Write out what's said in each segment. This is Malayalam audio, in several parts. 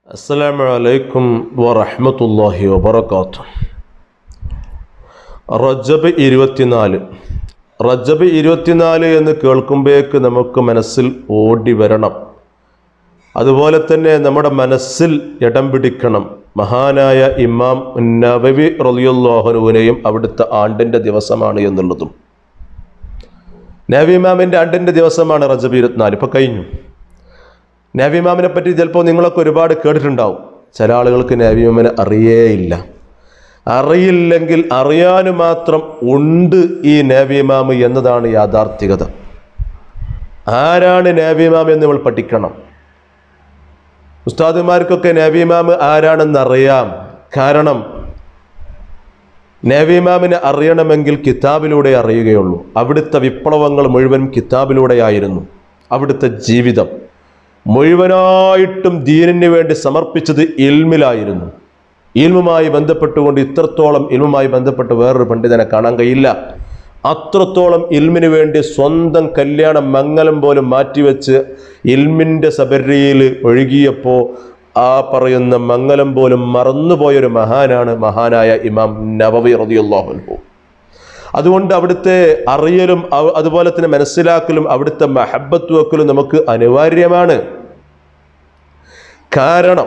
السلام عليكم ورحمة الله وبركاته റജബ് ഇരുപത്തിനാല് റജബ് ഇരുപത്തിനാല് എന്ന് കേൾക്കുമ്പോഴേക്ക് നമുക്ക് മനസ്സിൽ ഓടി വരണം അതുപോലെ തന്നെ നമ്മുടെ മനസ്സിൽ ഇടം പിടിക്കണം മഹാനായ ഇമാം നബവി റലിയുല്ലാഹനുവിനെയും അവിടുത്തെ ആണ്ടിൻ്റെ ദിവസമാണ് എന്നുള്ളതും നബി ഇമാമിൻ്റെ ആണ്ടിൻ്റെ ദിവസമാണ് റജബ് ഇരുപത്തിനാല് ഇപ്പോൾ കഴിഞ്ഞു നബി ഇമാമിനെ പറ്റി ചിലപ്പോൾ നിങ്ങളൊക്കെ ഒരുപാട് കേട്ടിട്ടുണ്ടാവും ചില ആളുകൾക്ക് നബി ഇമാമിനെ അറിയേയില്ല അറിയില്ലെങ്കിൽ അറിയാൻ മാത്രം ഉണ്ട് ഈ നബി ഇമാം എന്നതാണ് യാഥാർത്ഥികത ആരാണ് നബി ഇമാം എന്ന് നമ്മൾ പഠിക്കണം ഉസ്താദുമാർക്കൊക്കെ നബി ഇമാം ആരാണെന്നറിയാം കാരണം നബി ഇമാമിനെ അറിയണമെങ്കിൽ കിതാബിലൂടെ അറിയുകയുള്ളൂ അവിടുത്തെ വിപ്ലവങ്ങൾ മുഴുവൻ കിതാബിലൂടെയായിരുന്നു അവിടുത്തെ ജീവിതം മുഴുവനായിട്ടും ദീനിന് വേണ്ടി സമർപ്പിച്ചത് ഇൽമിലായിരുന്നു ഇൽമുമായി ബന്ധപ്പെട്ടുകൊണ്ട് ഇത്രത്തോളം ഇൽമുമായി ബന്ധപ്പെട്ട് വേറൊരു പണ്ഡിതനെ കാണാൻ കഴിയില്ല അത്രത്തോളം ഇൽമിന് വേണ്ടി സ്വന്തം കല്യാണ മംഗലം പോലും മാറ്റിവെച്ച് ഇൽമിൻ്റെ സബരിയിൽ ഒഴുകിയപ്പോൾ ആ പറയുന്ന മംഗലം പോലും മറന്നുപോയൊരു മഹാനാണ് മഹാനായ ഇമാം നവവി റതിയുള്ളാഹുൽഹു അതുകൊണ്ട് അവിടുത്തെ അറിയലും അവ- അതുപോലെ തന്നെ മനസ്സിലാക്കലും അവിടുത്തെ മഹബത്ത് വെക്കലും നമുക്ക് അനിവാര്യമാണ് കാരണം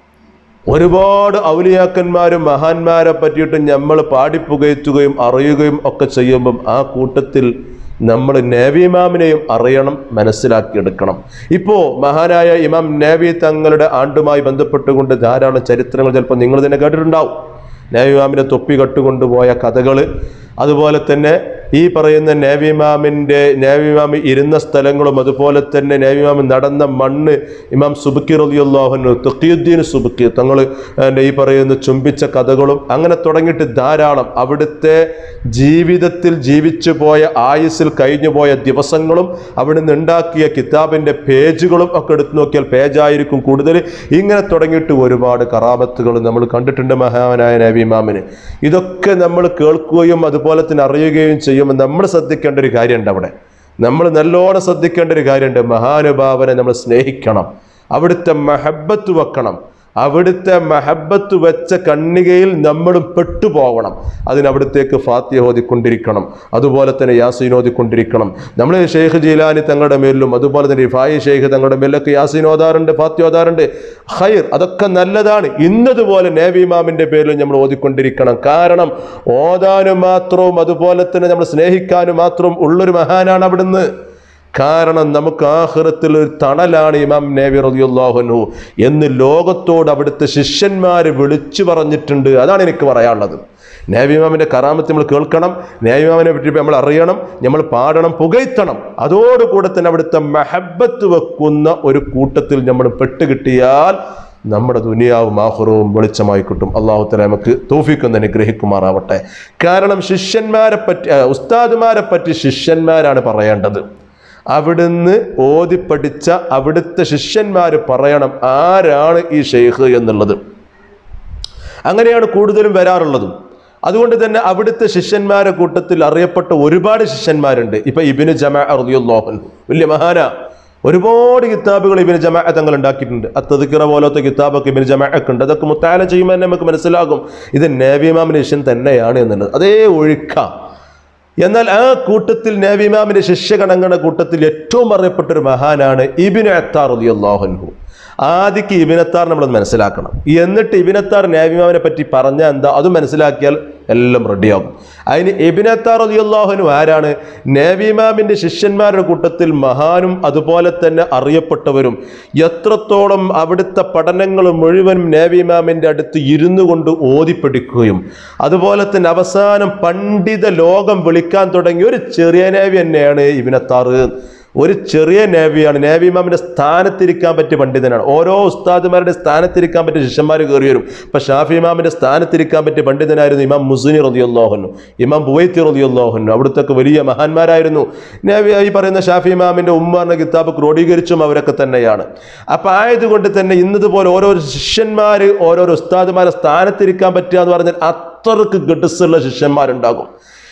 ഒരുപാട് ഔലിയാക്കന്മാരും മഹാന്മാരെ പറ്റിയിട്ട് നമ്മൾ പാടിപ്പുകയറ്റുകയും അറിയുകയും ഒക്കെ ചെയ്യുമ്പം ആ കൂട്ടത്തിൽ നമ്മൾ നേവിമാമിനെയും അറിയണം മനസ്സിലാക്കിയെടുക്കണം ഇപ്പോൾ മഹാനായ ഇമാം നേവി തങ്ങളുടെ ആണ്ടുമായി ബന്ധപ്പെട്ടുകൊണ്ട് ധാരാളം ചരിത്രങ്ങൾ ചിലപ്പോൾ നിങ്ങൾ തന്നെ കേട്ടിട്ടുണ്ടാവും നേവിമാമിനെ തൊപ്പി കട്ടുകൊണ്ടുപോയ കഥകൾ അതുപോലെ തന്നെ ഈ പറയുന്ന നേവിമാമിൻ്റെ നേവിമാമി ഇരുന്ന സ്ഥലങ്ങളും അതുപോലെ തന്നെ നേവിമാമി നടന്ന മണ്ണ് ഇമാം സുബുക്കി റലിയുള്ളാഹുനു തക്കിയുദ്ദീൻ സുബുക്കി തങ്ങൾ ഈ പറയുന്ന ചുംബിച്ച കഥകളും അങ്ങനെ തുടങ്ങിയിട്ട് ധാരാളം അവിടുത്തെ ജീവിതത്തിൽ ജീവിച്ചു പോയ ആയുസ്സിൽ കഴിഞ്ഞു പോയ ദിവസങ്ങളും അവിടുന്ന് ഉണ്ടാക്കിയ കിതാബിൻ്റെ പേജുകളും ഒക്കെ എടുത്തു നോക്കിയാൽ പേജായിരിക്കും കൂടുതൽ ഇങ്ങനെ തുടങ്ങിയിട്ട് ഒരുപാട് കറാമത്തുകൾ നമ്മൾ കണ്ടിട്ടുണ്ട് മഹാനായ നബിമാമിന് ഇതൊക്കെ നമ്മൾ കേൾക്കുകയും അതുപോലെ തന്നെ അറിയുകയും ചെയ്യുമ്പോൾ നമ്മൾ ശ്രദ്ധിക്കേണ്ട ഒരു കാര്യമുണ്ട് അവിടെ നമ്മൾ നല്ലോണം ശ്രദ്ധിക്കേണ്ട ഒരു കാര്യമുണ്ട് മഹാനുഭാവനെ നമ്മൾ സ്നേഹിക്കണം അവിടുത്തെ മഹബത്ത് വെക്കണം അവിടുത്തെ മഹബത്ത് വെച്ച കണ്ണികയിൽ നമ്മളും പെട്ടുപോകണം അതിനവിടത്തേക്ക് ഫാത്തിയ ഓതിക്കൊണ്ടിരിക്കണം അതുപോലെ തന്നെ യാസീൻ ഓതിക്കൊണ്ടിരിക്കണം നമ്മൾ ഷെയ്ഖ് ജീലാനി തങ്ങളുടെ മേലിലും അതുപോലെ തന്നെ റിഫായി ഷെയ്ഖ് തങ്ങളുടെ മേലിലൊക്കെ യാസീൻ ഓതാറുണ്ട് ഫാത്തി ഓതാറുണ്ട് ഹൈർ അതൊക്കെ നല്ലതാണ് ഇന്നതുപോലെ നേവിമാമിൻ്റെ പേരിൽ നമ്മൾ ഓതിക്കൊണ്ടിരിക്കണം കാരണം ഓതാനും മാത്രവും അതുപോലെ തന്നെ നമ്മൾ സ്നേഹിക്കാനും മാത്രവും ഉള്ളൊരു മഹാനാണ് അവിടുന്ന് കാരണം നമുക്ക് ആഹ്റത്തിൽ ഒരു തണലാണ് ഇമാം നേവി റളിയല്ലാഹുഅൻഹു എന്ന് ലോകത്തോട് അവിടുത്തെ ശിഷ്യന്മാർ വിളിച്ചു പറഞ്ഞിട്ടുണ്ട് അതാണ് എനിക്ക് പറയാനുള്ളത് നേവിമാമിൻ്റെ കറാമത്ത് നമ്മൾ കേൾക്കണം നേവിമാമിനെ പറ്റി നമ്മൾ അറിയണം നമ്മൾ പാടണം പുകയ്ത്തണം അതോടുകൂടെ തന്നെ അവിടുത്തെ മെഹബത്ത് വെക്കുന്ന ഒരു കൂട്ടത്തിൽ നമ്മൾ പെട്ടുകിട്ടിയാൽ നമ്മുടെ ദുനിയാവും ആഹുറവും വെളിച്ചമായി കിട്ടും അള്ളാഹു തല നമുക്ക് തോഫിക്കൊന്ന് അനുഗ്രഹിക്കുമാറാവട്ടെ കാരണം ശിഷ്യന്മാരെ പറ്റി ആ, ഉസ്താദുമാരെ പറ്റി ശിഷ്യന്മാരാണ് പറയേണ്ടത് അവിടുന്ന് ഓതിപ്പഠിച്ച അവിടുത്തെ ശിഷ്യന്മാർ പറയണം ആരാണ് ഈ ഷെയ്ഖ് എന്നുള്ളത് അങ്ങനെയാണ് കൂടുതലും വരാറുള്ളതും അതുകൊണ്ട് തന്നെ അവിടുത്തെ ശിഷ്യന്മാരെ കൂട്ടത്തിൽ അറിയപ്പെട്ട ഒരുപാട് ശിഷ്യന്മാരുണ്ട് ഇപ്പൊ ഇബിന് ജമാ റളിയല്ലാഹു അൻഹു വലിയ മഹാന ഒരുപാട് കിതാബുകൾ ഇബിന് ജമാ തങ്ങൾ ഉണ്ടാക്കിയിട്ടുണ്ട് അത്തതിക്കിറ പോലത്തെ കിതാബൊക്കെ ഇബിന് ജമാ ഒക്കെ ഉണ്ട് അതൊക്കെ മുത്താല ചെയ്യുമ്പോൾ തന്നെ നമുക്ക് മനസ്സിലാകും ഇത് നേവിമാമിന് ശിഷ്യൻ തന്നെയാണ് എന്നുള്ളത് അതേ ഒഴുക്കാം എന്നാൽ ആ കൂട്ടത്തിൽ നേവിമാമിന്റെ ശിഷ്യഗണങ്ങളുടെ കൂട്ടത്തിൽ ഏറ്റവും അറിയപ്പെട്ട ഒരു മഹാനാണ് ഇബിന് അത്താർ അള്ളാഹുൻഹു ആദ്യക്ക് ഇബിനത്താർ നമ്മൾ മനസ്സിലാക്കണം എന്നിട്ട് ഇബിനത്താർ നേവിമാമിനെ പറ്റി പറഞ്ഞാൽ എന്താ അത് മനസ്സിലാക്കിയാൽ എല്ലാം റെഡിയാകും അതിന് ഇബിനത്താർ അലിയല്ലാഹുനു ആരാണ് നേവിമാമിന്റെ ശിഷ്യന്മാരുടെ കൂട്ടത്തിൽ മഹാനും അതുപോലെ തന്നെ അറിയപ്പെട്ടവരും എത്രത്തോളം അവിടുത്തെ പഠനങ്ങൾ മുഴുവൻ നേവിമാമിന്റെ അടുത്ത് ഇരുന്നു കൊണ്ട് ഓതിപ്പിടിക്കുകയും അതുപോലെ തന്നെ അവസാനം പണ്ഡിത ലോകം വിളിക്കാൻ തുടങ്ങിയ ഒരു ചെറിയ നേവി തന്നെയാണ് ഇബിനത്താറ് ഒരു ചെറിയ നേവിയാണ് നേവി ഇമാമിന്റെ സ്ഥാനത്തിരിക്കാൻ പറ്റിയ പണ്ഡിതനാണ് ഓരോ ഉസ്താദുമാരുടെ സ്ഥാനത്തിരിക്കാൻ പറ്റിയ ശിഷ്യന്മാർ കയറി വരും ഇപ്പൊ ഷാഫി ഇമാമിന്റെ സ്ഥാനത്തിരിക്കാൻ പറ്റിയ പണ്ഡിതനായിരുന്നു ഇമാം മുസുനി റതിയുള്ളാഹുന്നു ഇമാം ബുവൈത്തി റതിയുള്ളാഹുന്നു അവിടുത്തെ വലിയ മഹാന്മാരായിരുന്നു നേവി ഈ പറയുന്ന ഷാഫി ഇമാമിന്റെ ഉമ്മ എന്ന കിതാബ് ക്രോഡീകരിച്ചും അവരൊക്കെ തന്നെയാണ് അപ്പൊ ആയതുകൊണ്ട് തന്നെ ഇന്നതുപോലെ ഓരോ ശിഷ്യന്മാർ ഓരോരോ ഉസ്താദുമാരെ സ്ഥാനത്തിരിക്കാൻ പറ്റുക എന്ന് പറഞ്ഞാൽ അത്രക്ക് ഗഡ്സുള്ള ശിഷ്യന്മാരുണ്ടാകും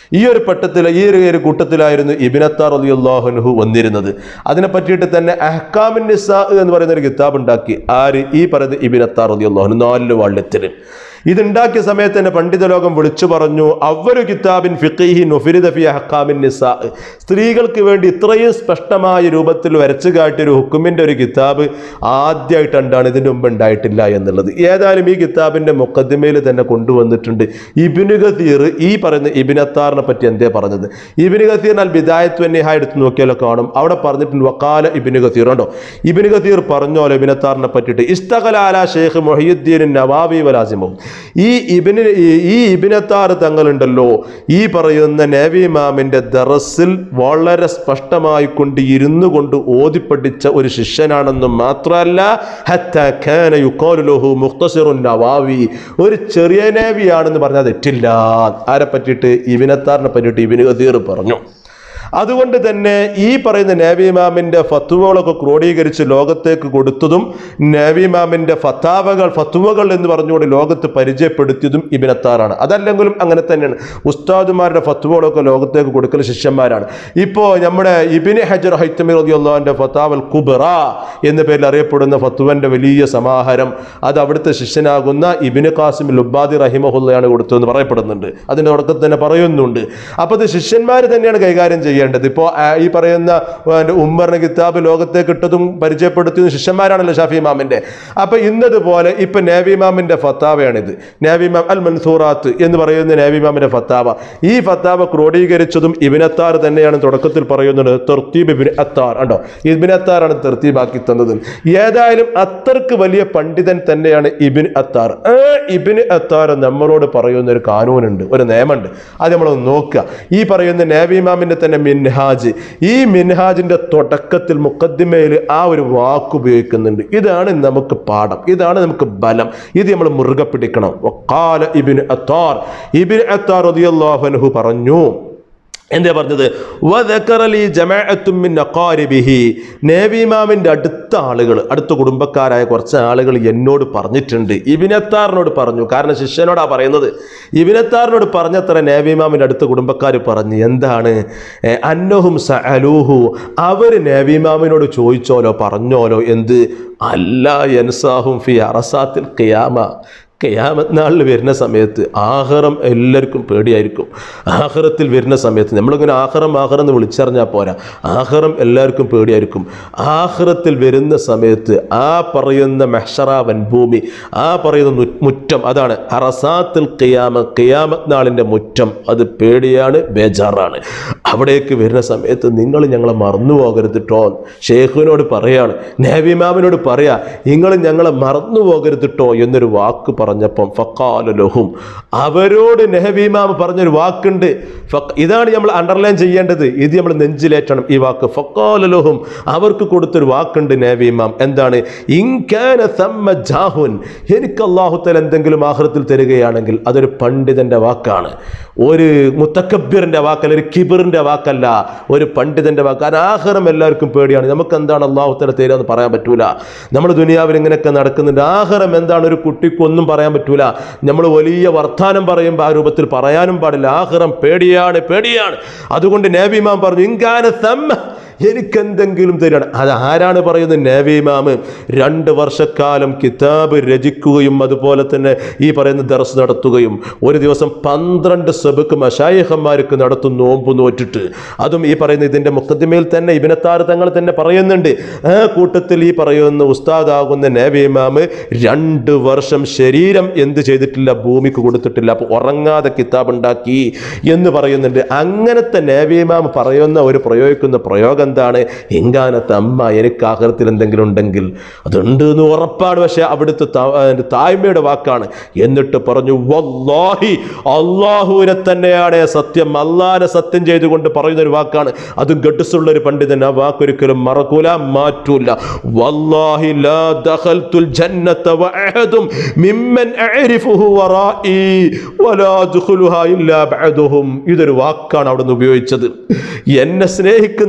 ഈ ഒരു പട്ടത്തിൽ ഈ ഒരു ഒരു കൂട്ടത്തിലായിരുന്നു ഇബിനത്താർ അലിയുല്ലാഹുനുഹു വന്നിരുന്നത് അതിനെ പറ്റിയിട്ട് തന്നെ അഹ്കാമിൻ നിസാ എന്ന് പറയുന്ന ഒരു കിതാബ് ഉണ്ടാക്കി ആര് ഈ പറയുന്ന ഇബിനത്താർ അലിയുല്ലാഹുനു നാല് വള്ളത്തിന് ഇതുണ്ടാക്കിയ സമയത്ത് തന്നെ പണ്ഡിത ലോകം വിളിച്ചു പറഞ്ഞു അവരു കിതാബിൻ ഫിഖീഹി നുഫിരിദ ഫി അഹ്കാമിൻ നിസാ സ്ത്രീകൾക്ക് വേണ്ടി ഇത്രയും സ്പഷ്ടമായ രൂപത്തിൽ വരച്ചു കാട്ടിയ ഒരു ഹുക്കുമിന്റെ ഒരു കിതാബ് ആദ്യമായിട്ടാണ് ഇതിന്റെ മുമ്പ് ഉണ്ടായിട്ടില്ല എന്നുള്ളത് ഏതായാലും ഈ കിതാബിന്റെ മുക്കദ്മയിൽ തന്നെ കൊണ്ടുവന്നിട്ടുണ്ട് ഇബിന് ഗതീർ ഈ പറയുന്ന ഇബിനത്താറിനെ പറ്റി എന്തേ പറഞ്ഞത് ഇബിന് ഗതീർ അൽ ബിദായത്വ നിഹ എടുത്ത് നോക്കിയാലോ കാണും അവിടെ പറഞ്ഞിട്ടുണ്ട് വക്കാല ഇബിന് ഗതീർ ഉണ്ടോ ഇബിന് ഗതീർ പറഞ്ഞോലോ ഇബിനത്താറിനെ പറ്റിയിട്ട് ഇസ്തകലാല ഷെയ്ഖ് മൊഹിയുദ്ദീൻ നവാബി വലാസിമും ഈ ഇബിന് ഈ- ഈ ഇബിനത്താർ തങ്ങളുണ്ടല്ലോ ഈ പറയുന്ന നേവി ഇമാമിന്റെ ദറസിൽ വളരെ സ്പഷ്ടമായി കൊണ്ട് ഇരുന്നു കൊണ്ട് ഓതിപ്പഠിച്ച ഒരു ശിഷ്യനാണെന്ന് മാത്രമല്ല ഹത്ത ഖാന യുഖാലു ലഹു മുഖ്തസിറുൻ നവാവി ഒരു ചെറിയ നേവിയാണെന്ന് പറഞ്ഞാൽ തെറ്റില്ല ആരെ പറ്റിയിട്ട് ഇബിനത്താറിനെ പറ്റിയിട്ട് ഇബിന് ഗദീർ പറഞ്ഞു അതുകൊണ്ട് തന്നെ ഈ പറയുന്ന നേവി ഇമാമിന്റെ ഫത്തുവകളൊക്കെ ക്രോഡീകരിച്ച് ലോകത്തേക്ക് കൊടുത്തതും നേവി ഇമാമിന്റെ ഫത്താവകൾ ഫത്തുവകൾ എന്ന് പറഞ്ഞുകൊണ്ട് ലോകത്ത് പരിചയപ്പെടുത്തിയതും ഇബിനത്താറാണ് അതല്ലെങ്കിലും അങ്ങനെ തന്നെയാണ് ഉസ്താദുമാരുടെ ഫത്തുവകളൊക്കെ ലോകത്തേക്ക് കൊടുക്കൽ ശിഷ്യന്മാരാണ് ഇപ്പോൾ നമ്മുടെ ഇബിന് ഹജർ ഹൈത്തമി റളിയല്ലാഹുവിന്റെ ഫത്താവൽ കുബറ എന്ന പേരിൽ അറിയപ്പെടുന്ന ഫത്തുവന്റെ വലിയ സമാഹാരം അത് അവിടുത്തെ ശിഷ്യനാകുന്ന ഇബിന് കാസിം ലുബാദി റഹിമഹുല്ലയാണ് കൊടുത്തതെന്ന് പറയപ്പെടുന്നുണ്ട് അതിന്റെ തുടക്കത്തിൽ തന്നെ പറയുന്നുണ്ട് അപ്പൊ അത് ശിഷ്യന്മാർ തന്നെയാണ് കൈകാര്യം ചെയ്യേണ്ടത് ഇപ്പോൾ ഈ പറയുന്ന ആ, ഉമ്മറിന്റെ കിതാബ് ലോകത്തേക്ക് ഇട്ടതും പരിചയപ്പെടുത്തിയതും ശിഷ്യന്മാരാണല്ലോ ഷാഫി ഇമാമിന്റെ അപ്പൊ ഇന്നതുപോലെ ഇപ്പൊ നേവി ഇമാമിന്റെ ഫത്താവയാണിത് നേവി ഇമാം അൽ മൻസൂറാത്ത് എന്ന് പറയുന്ന നേവി ഇമാമിന്റെ ഫത്താവ ഈ ഫത്താവ ക്രോഡീകരിച്ചതും ഇബിനത്താർ തന്നെയാണ് തുടക്കത്തിൽ പറയുന്നത് തെർത്തീബ് ഇബിൻ അത്താർ ഉണ്ടോ ഇബിൻ അത്താറാണ് തെർത്തീബാക്കി തന്നത് ഏതായാലും അത്രക്ക് വലിയ പണ്ഡിതൻ തന്നെയാണ് ഇബിൻ അത്താർ ആ ഇബിൻ അത്താർ നമ്മളോട് പറയുന്ന ഒരു കാനൂനുണ്ട് ഒരു നിയമമുണ്ട് അത് നമ്മളൊന്ന് നോക്കുക ഈ പറയുന്ന നേവി ഇമാമിന്റെ തന്നെ മിൻഹാജ് ഈ മിൻഹാജിന്റെ തുടക്കത്തിൽ മുക്കദ്ദിമയിൽ ആ ഒരു വാക്ക് ഉപയോഗിക്കുന്നുണ്ട് ഇതാണ് നമുക്ക് പാഠം ഇതാണ് നമുക്ക് ബലം ഇത് നമ്മൾ മുറുകെ പിടിക്കണം വഖാല ഇബിൻ അത്താർ ഇബിൻ അത്താർ റളിയല്ലാഹു അൻഹു പറഞ്ഞു എന്താ പറഞ്ഞത് വദക്കറലി ജമാഅത്തും മിൻ അഖാരിബിഹി നേവി ഇമാമിന്റെ അടുത്ത ആളുകൾ അടുത്ത കുടുംബക്കാരായ കുറച്ച് ആളുകൾ എന്നോട് പറഞ്ഞിട്ടുണ്ട് ഇബിനത്താറിനോട് പറഞ്ഞു കാരണം ശിഷ്യനോടാ പറയുന്നത് ഇബിനത്താറിനോട് പറഞ്ഞത്ര നേവി ഇമാമിന്റെ അടുത്ത കുടുംബക്കാർ പറഞ്ഞു എന്താണ് ഏ, അന്നഹും സഅലൂഹു അവര് നേവി ഇമാമിനോട് ചോദിച്ചോലോ പറഞ്ഞോലോ എന്ത് അല്ല യൻസാഹും ഫി അറസാത്തിൽ ഖിയാമ കയാമത്ത് നാളിൽ വരുന്ന സമയത്ത് ആഹ്റം എല്ലാവർക്കും പേടിയായിരിക്കും ആഹ്റത്തിൽ വരുന്ന സമയത്ത് നമ്മളിങ്ങനെ ആഹ്റം ആഹ്റം എന്ന് വിളിച്ചറിഞ്ഞാൽ പോരാ ആഹ്റം എല്ലാവർക്കും പേടിയായിരിക്കും ആഹ്റത്തിൽ വരുന്ന സമയത്ത് ആ പറയുന്ന മെഹ്ഷറ വൻഭൂമി ആ പറയുന്ന നു- മുറ്റം അതാണ് അറസാത്തിൽ കയാമ കയാമത്ത് നാളിൻ്റെ മുറ്റം അത് പേടിയാണ് ബേജാറാണ് അവിടേക്ക് വരുന്ന സമയത്ത് നിങ്ങൾ ഞങ്ങളെ മറന്നു പോകരുത് ട്ടോ ഷേഖുവിനോട് പറയാണ് നേവിമാമിനോട് പറയാ നിങ്ങൾ ഞങ്ങളെ മറന്നു പോകരുത് ട്ടോ എന്നൊരു വാക്ക് പറഞ്ഞപ്പം ഫക്കാല ലഹും അവരോട് നെഹബീമാം പറഞ്ഞൊരു വാക്കുണ്ട് ഫക്ക- ഇതാണ് നമ്മൾ അണ്ടർലൈൻ ചെയ്യേണ്ടത് ഇത് നമ്മൾ നെഞ്ചിലേറ്റണം ഈ വാക്ക് ഫക്കാല ലഹും അവർക്ക് കൊടുത്തൊരു വാക്കുണ്ട് നേവീമാം എന്താണ് ഇൻകാന സമ്മ ജാഹുൻ എനിക്ക് അള്ളാഹുത്തൽ എന്തെങ്കിലും ആഹൃത്തിൽ തരികയാണെങ്കിൽ അതൊരു പണ്ഡിതന്റെ വാക്കാണ് ഒരു മുത്തക്കബിറിന്റെ വാക്കല്ല ഒരു കിബിറിന്റെ വാക്കല്ല ഒരു പണ്ഡിതന്റെ വാക്ക് കാരണം ആഹ്റം എല്ലാവർക്കും പേടിയാണ് നമുക്ക് എന്താണ് അള്ളാഹുത്തല തരിക എന്ന് പറയാൻ പറ്റൂല നമ്മൾ ദുനിയാവിൽ ഇങ്ങനെയൊക്കെ നടക്കുന്നുണ്ട് ആഹ്റം എന്താണ് ഒരു കുട്ടിക്ക് ഒന്നും പറയാൻ പറ്റൂല നമ്മൾ വലിയ വർത്താനം പറയുമ്പോൾ ആ രൂപത്തിൽ പറയാനും പാടില്ല ആഹ്റം പേടിയാണ് പേടിയാണ് അതുകൊണ്ട് നേബിമാൻ പറഞ്ഞു ഇങ്കാന സമ്മ എനിക്കെന്തെങ്കിലും തരണം അത് ആരാണ് പറയുന്നത് നേവിമാമ് രണ്ട് വർഷക്കാലം കിതാബ് രചിക്കുകയും അതുപോലെ തന്നെ ഈ പറയുന്ന ദർസ് നടത്തുകയും ഒരു ദിവസം പന്ത്രണ്ട് സബക്ക് മഷായഹന്മാർക്ക് നടത്തും നോമ്പ് നോറ്റിട്ട് അതും ഈ പറയുന്ന ഇതിൻ്റെ മുഖദ്മയിൽ തന്നെ ഇബിനത്താർ തങ്ങൾ തന്നെ പറയുന്നുണ്ട് ആ കൂട്ടത്തിൽ ഈ പറയുന്ന ഉസ്താദാകുന്ന നേവിമാമ് രണ്ട് വർഷം ശരീരം എന്ത് ചെയ്തിട്ടില്ല ഭൂമിക്ക് കൊടുത്തിട്ടില്ല അപ്പോൾ ഉറങ്ങാതെ കിതാബ് ഉണ്ടാക്കി എന്ന് പറയുന്നുണ്ട് അങ്ങനത്തെ നേവിമാം പറയുന്ന ഒരു പ്രയോഗിക്കുന്ന പ്രയോഗം എന്താണ് എങ്കാനത്തെ അമ്മ എനിക്ക് ആഹൃത്തിൽ എന്തെങ്കിലും ഉണ്ടെങ്കിൽ അതുണ്ട് എന്ന് ഉറപ്പാണ് പക്ഷെ അവിടുത്തെ താ- അതിന്റെ തായ്മയുടെ വാക്കാണ് എന്നിട്ട് പറഞ്ഞു വല്ലാഹി അള്ളാഹുവിനെ തന്നെയാണ് സത്യം അള്ളാഹിനെ സത്യം ചെയ്തുകൊണ്ട് പറയുന്ന ഒരു വാക്കാണ് അതും ഗഡ്സുള്ള ഒരു പണ്ഡിതൻ ആ വാക്കൊരിക്കലും മറക്കൂല മാറ്റൂല വല്ലാഹി ലാ ദഖൽതുൽ ജന്നത വഅഹദും മിമ്മൻ അഅരിഫുഹു വറാഇ വലാ അദ്ഖുലുഹാ ഇല്ലാ ബഅദുഹും ഇതൊരു വാക്കാണ് അവിടുന്ന് ഉപയോഗിച്ചത് എന്നെ സ്നേഹിക്കുന്ന മുഹിബി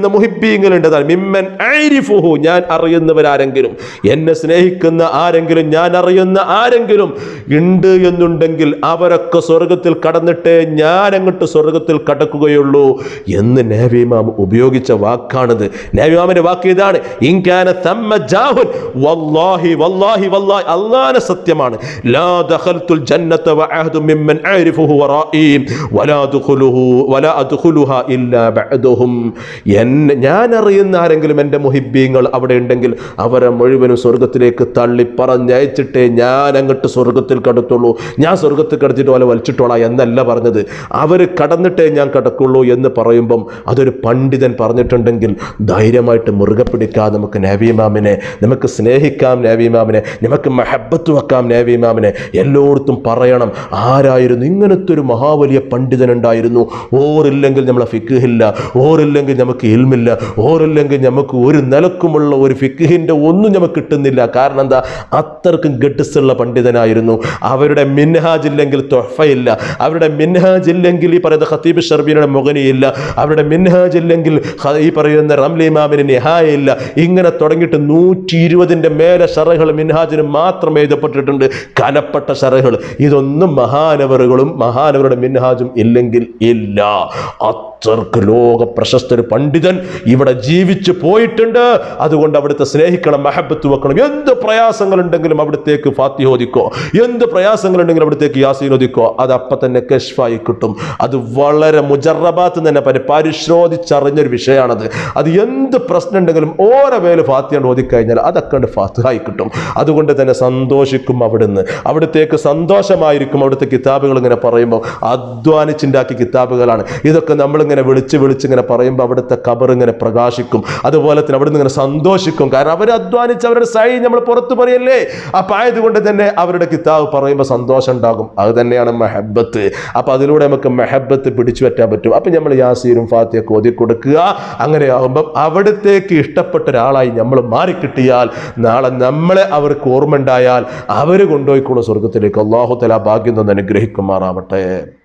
മുഹിബീങ്ങളുണ്ട് മിമ്മൻ ആരിഫുഹു ഞാൻ അറിയുന്നവരാരെങ്കിലും എന്നെ സ്നേഹിക്കുന്ന ആരെങ്കിലും ഞാൻ അറിയുന്ന ആരെങ്കിലും ഉണ്ട് എന്നുണ്ടെങ്കിൽ അവരൊക്കെ സ്വർഗത്തിൽ കടന്നിട്ടേ ഞാൻ അങ്ങോട്ട് സ്വർഗത്തിൽ കടക്കുകയുള്ളൂ എന്ന് നേവിമാം ഉപയോഗിച്ച വാക്കാണിത് നേവിമാമിന്റെ വാക്ക് ഇതാണ് ഇൻകാന തമ്മ ജാഹുൻ വല്ലാഹി വല്ലാഹി വല്ലാഹി അല്ലാഹുവിനെ സത്യമാണ് ലാ ദഖൽതുൽ ജന്നത വഅഹദു മിമ്മൻ അഅരിഫുഹു വറായി വലാ ദഖുലുഹു വലാ അദ്ഖുലുഹാ ഇല്ലാ ബഅദുഹും എന്നെ ഞാൻ അറിയുന്ന ആരെങ്കിലും എൻ്റെ മുഹിബ്ബീങ്ങൾ അവിടെ ഉണ്ടെങ്കിൽ അവരെ മുഴുവനും സ്വർഗത്തിലേക്ക് തള്ളി പറഞ്ഞയച്ചിട്ടേ ഞാൻ അങ്ങോട്ട് സ്വർഗത്തിൽ കടത്തുള്ളൂ ഞാൻ സ്വർഗത്തിൽ കടത്തിയിട്ട് പോലെ വലിച്ചിട്ടോളാം എന്നല്ല പറഞ്ഞത് അവർ കടന്നിട്ടേ ഞാൻ കടക്കുള്ളൂ എന്ന് പറയുമ്പം അതൊരു പണ്ഡിതൻ പറഞ്ഞിട്ടുണ്ടെങ്കിൽ ധൈര്യമായിട്ട് മുറുകെ പിടിക്കാം നമുക്ക് നേവിമാമിനെ നമുക്ക് സ്നേഹിക്കാം നേവിമാമിനെ നമുക്ക് മഹബത്ത് വെക്കാം നേവിമാമിനെ എല്ലായിടത്തും പറയണം ആരായിരുന്നു ഇങ്ങനത്തെ ഒരു മഹാവലിയ പണ്ഡിതൻ ഉണ്ടായിരുന്നു ഓറില്ലെങ്കിൽ നമ്മളെ ഫിക്കിഹില്ല ഓറില്ലെങ്കിൽ നമുക്ക് ഇൽമില്ല ഓറില്ലെങ്കിൽ നമുക്ക് ഒരു നിലക്കുമുള്ള ഒരു ഫിക്കിഹിൻ്റെ ഒന്നും നമുക്ക് കിട്ടുന്നില്ല കാരണം എന്താ അത്രക്കും ഗഡ്സുള്ള പണ്ഡിതനായിരുന്നു അവരുടെ മിൻഹാജ് ഇല്ലെങ്കിൽ തൊഫയില്ല അവരുടെ മിൻഹാജ് ഇല്ലെങ്കിൽ ഈ പറയുന്ന ഖത്തീബ് ഷർബീനയുടെ മുഖനിയില്ല അവരുടെ മിൻഹാജ് ഇല്ലെങ്കിൽ ഖ- ഈ പറയുന്ന റംലി ഇമാമിന് നിഹായയില്ല ഇങ്ങനെ തുടങ്ങിയിട്ട് നൂറ്റി ഇരുപതിൻ്റെ മേലെ ഷറകൾ മിൻഹാജിന് മാത്രം എഴുതപ്പെട്ടിട്ടുണ്ട് കനപ്പെട്ട ഷറകൾ ഇതൊന്നും മഹാനവറുകളും മഹാനവരുടെ മിൻഹാജും ഇല്ലെങ്കിൽ ഇല്ല അത്രക്ക് ലോക പ്രശസ്ത ഒരു പണ്ഡിതൻ ഇവിടെ ജീവിച്ചു പോയിട്ടുണ്ട് അതുകൊണ്ട് അവിടുത്തെ സ്നേഹിക്കണം മഹബത്ത് വെക്കണം എന്ത് പ്രയാസങ്ങളുണ്ടെങ്കിലും അവിടത്തേക്ക് ഫാത്തിഹോദിക്കോ എന്ത് പ്രയാസങ്ങളുണ്ടെങ്കിലും അവിടത്തേക്ക് യാസീൻ ഓദിക്കോ അത് അപ്പം തന്നെ കഷ്ഫായി കിട്ടും അത് വളരെ മുജറബാത്ത് തന്നെ പരി പരിശോധിച്ചറിഞ്ഞൊരു വിഷയമാണത് അത് എന്ത് പ്രശ്നം ഉണ്ടെങ്കിലും ഓരോ വേല് ഫാത്തിയാണ് ഓതിക്കഴിഞ്ഞാൽ അതൊക്കെ ഉണ്ട് ഫാത്തിഹായി കിട്ടും അതുകൊണ്ട് തന്നെ സന്തോഷിക്കും അവിടുന്ന് അവിടത്തേക്ക് സന്തോഷമായിരിക്കും അവിടുത്തെ കിതാബുകൾ ഇങ്ങനെ പറയുമ്പോൾ അധ്വാനിച്ചുണ്ടാക്കിയ കിതാബുകളാണ് ഇതൊക്കെ നമ്മളിങ്ങനെ വിളിച്ച് വിളിച്ച് ഇങ്ങനെ പറയുമ്പോൾ അവിടുത്തെ കബർ ഇങ്ങനെ പ്രകാശിക്കും അതുപോലെ തന്നെ അവിടുന്ന് ഇങ്ങനെ സന്തോഷിക്കും കാരണം അവർ അധ്വാനിച്ച് അവരുടെ സൈ നമ്മൾ പുറത്തു പറയല്ലേ അപ്പൊ ആയതുകൊണ്ട് തന്നെ അവരുടെ കിതാബ് പറയുമ്പോൾ സന്തോഷം ഉണ്ടാകും അത് തന്നെയാണ് മെഹബത്ത് അപ്പൊ അതിലൂടെ നമുക്ക് മെഹബത്ത് പിടിച്ചു പറ്റാൻ പറ്റും അപ്പൊ നമ്മൾ യാസീനും ഫാത്തിയൊക്കെ ഒതി കൊടുക്കുക അങ്ങനെ ആകുമ്പം അവിടത്തേക്ക് ഇഷ്ടപ്പെട്ട ഒരാളായി നമ്മൾ മാറിക്കിട്ടിയാൽ നാളെ നമ്മളെ അവർക്ക് ഓർമ്മ ഉണ്ടായാൽ അവർ കൊണ്ടുപോയിക്കോളും സ്വർഗത്തിലേക്ക് അള്ളാഹു തല ഭാഗ്യം തന്നെ അനുഗ്രഹിക്കുമാറാവട്ടെ